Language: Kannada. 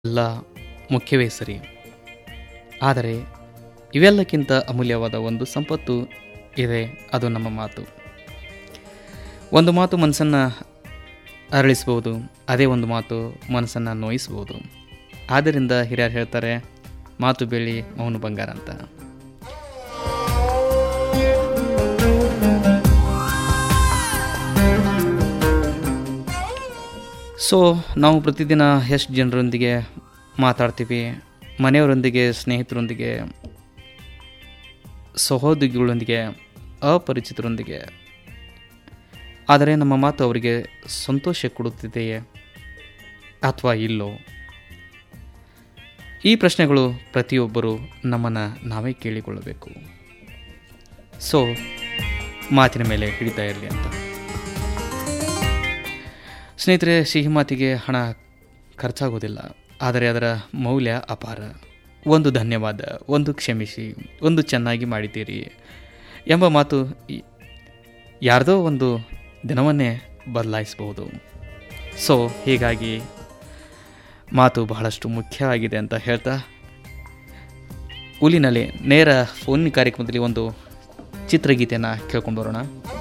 ಎಲ್ಲ ಮುಖ್ಯವೇ ಸರಿ ಆದರೆ ಇವೆಲ್ಲಕ್ಕಿಂತ ಅಮೂಲ್ಯವಾದ ಒಂದು ಸಂಪತ್ತು ಇದೆ ಅದು ನಮ್ಮ ಮಾತು ಒಂದು ಮಾತು ಮನಸ್ಸನ್ನು ಅರಳಿಸ್ಬೋದು ಅದೇ ಒಂದು ಮಾತು ಮನಸ್ಸನ್ನು ನೋಯಿಸ್ಬೋದು ಆದ್ದರಿಂದ ಹಿರಿಯರು ಹೇಳ್ತಾರೆ ಮಾತು ಬೆಳ್ಳಿ ಮೌನ ಬಂಗಾರ ಅಂತ ಸೊ ನಾವು ಪ್ರತಿದಿನ ಎಷ್ಟು ಜನರೊಂದಿಗೆ ಮಾತಾಡ್ತೀವಿ ಮನೆಯವರೊಂದಿಗೆ ಸ್ನೇಹಿತರೊಂದಿಗೆ ಸಹೋದ್ಯೋಗಿಗಳೊಂದಿಗೆ ಅಪರಿಚಿತರೊಂದಿಗೆ ಆದರೆ ನಮ್ಮ ಮಾತು ಅವರಿಗೆ ಸಂತೋಷ ಕೊಡುತ್ತಿದೆಯೇ ಅಥವಾ ಇಲ್ಲೋ ಈ ಪ್ರಶ್ನೆಗಳು ಪ್ರತಿಯೊಬ್ಬರು ನಮ್ಮನ್ನು ನಾವೇ ಕೇಳಿಕೊಳ್ಳಬೇಕು ಸೊ ಮಾತಿನ ಮೇಲೆ ಹಿಡಿತಾ ಇರಲಿ ಅಂತ ಸ್ನೇಹಿತರೆ ಸಿಹಿ ಮಾತಿಗೆ ಹಣ ಖರ್ಚಾಗೋದಿಲ್ಲ ಆದರೆ ಅದರ ಮೌಲ್ಯ ಅಪಾರ ಒಂದು ಧನ್ಯವಾದ ಒಂದು ಕ್ಷಮಿಸಿ ಒಂದು ಚೆನ್ನಾಗಿ ಮಾಡಿದ್ದೀರಿ ಎಂಬ ಮಾತು ಈ- ಯಾರ್ದೋ ಒಂದು ದಿನವನ್ನೇ ಬದಲಾಯಿಸಬಹುದು ಸೊ ಹೀಗಾಗಿ ಮಾತು ಬಹಳಷ್ಟು ಮುಖ್ಯ ಆಗಿದೆ ಅಂತ ಹೇಳ್ತಾ ಉಲಿನಲ್ಲಿ ನೇರ ಫೋನ್ ಕಾರ್ಯಕ್ರಮದಲ್ಲಿ ಒಂದು ಚಿತ್ರಗೀತೆಯನ್ನು ಕೇಳ್ಕೊಂಡು ಬರೋಣ